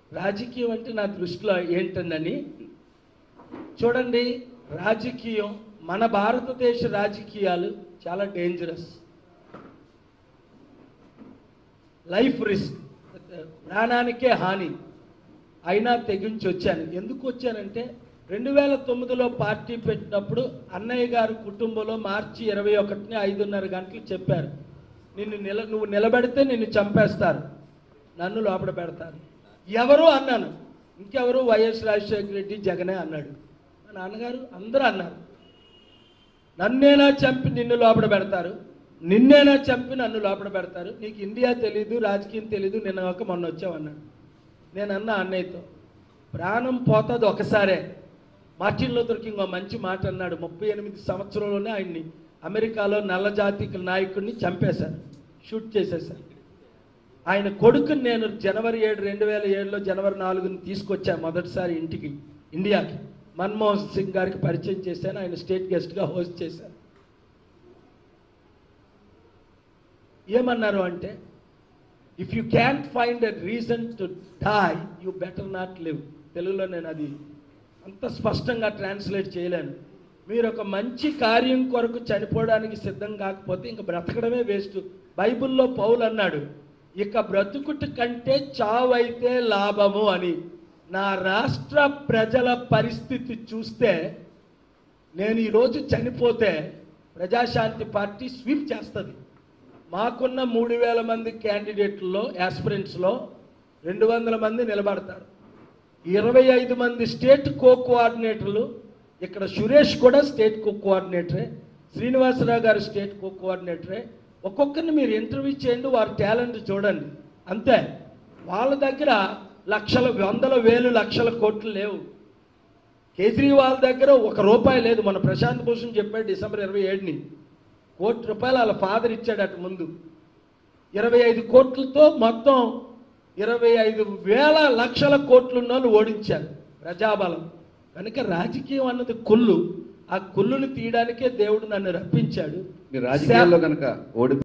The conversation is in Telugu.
రాజకీయం అంటే నా దృష్టిలో ఏంటందని చూడండి రాజకీయం మన భారతదేశ రాజకీయాలు చాలా డేంజరస్ లైఫ్ రిస్క్ ప్రాణానికే హాని అయినా తెగించి వచ్చాను ఎందుకు వచ్చానంటే రెండు వేల తొమ్మిదిలో పార్టీ పెట్టినప్పుడు అన్నయ్య గారి కుటుంబంలో మార్చి ఇరవై ఒకటిని ఐదున్నర గంటలు చెప్పారు నిన్ను నిల నువ్వు నిలబెడితే నిన్ను చంపేస్తారు నన్ను లోపల పెడతారు ఎవరు అన్నాను ఇంకెవరు వైఎస్ రాజశేఖర రెడ్డి జగనే అన్నాడు మా నాన్నగారు అందరూ అన్నారు నన్నేనా చంపి నిన్ను లోపల పెడతారు నిన్నేనా చంపి నన్ను లోపల పెడతారు నీకు ఇండియా తెలీదు రాజకీయం తెలీదు నిన్న ఒక మొన్న వచ్చావన్నాడు నేను అన్న అన్నయ్యతో ప్రాణం పోతుంది ఒకసారే మార్టిన్ లూథర్ కింగ్ ఒక మంచి మాట అన్నాడు ముప్పై ఎనిమిది సంవత్సరంలోనే ఆయన్ని అమెరికాలో నల్ల జాతిక నాయకుడిని చంపేశారు షూట్ చేసేశారు ఆయన కొడుకుని నేను జనవరి ఏడు రెండు వేల ఏడులో జనవరి నాలుగుని తీసుకొచ్చాను మొదటిసారి ఇంటికి ఇండియాకి మన్మోహన్ సింగ్ గారికి పరిచయం చేశాను ఆయన స్టేట్ గెస్ట్గా హోస్ట్ చేశాను ఏమన్నారు అంటే if you can find a reason to die you better not live తెలుగులో నేను అది అంత స్పష్టంగా ట్రాన్స్లేట్ చేయలేను మీరు ఒక మంచి కార్యం కొరకు చనిపోవడానికి సిద్ధం కాకపోతే ఇంక బ్రతకడమే వేస్ట్ బైబిల్లో పౌలు అన్నాడు ఇక బ్రతుకుట కంటే చావైతే లాభము అని నా రాష్ట్ర ప్రజల పరిస్థితి చూస్తే నేను ఈరోజు చనిపోతే ప్రజాశాంతి పార్టీ స్వీప్ చేస్తుంది మాకున్న మూడు వేల మంది క్యాండిడేట్లలో యాస్పిరెంట్స్లో రెండు వందల మంది నిలబడతారు ఇరవై ఐదు మంది స్టేట్ కో కోఆర్డినేటర్లు ఇక్కడ సురేష్ కూడా స్టేట్ కో కోఆర్డినేటరే శ్రీనివాసరావు గారు స్టేట్ కో కోఆర్డినేటరే ఒక్కొక్కరిని మీరు ఇంటర్వ్యూ చేయండి వారి టాలెంట్ చూడండి అంతే వాళ్ళ దగ్గర లక్షల వందల వేలు లక్షల కోట్లు లేవు కేజ్రీవాల్ దగ్గర ఒక రూపాయి లేదు మన ప్రశాంత్ భూషణ్ చెప్పాడు డిసెంబర్ ఇరవై ఏడుని కోటి రూపాయలు వాళ్ళ ఫాదర్ ఇచ్చాడు అటు ముందు ఇరవై ఐదు కోట్లతో మొత్తం ఇరవై ఐదు వేల లక్షల కోట్లు ఉన్న వాళ్ళు ఓడించారు ప్రజాబలం కనుక రాజకీయం అన్నది కుళ్ళు ఆ కుళ్ళుని తీయడానికే దేవుడు నన్ను రప్పించాడు మీరు రాజకీయాల్లో కనుక ఓడి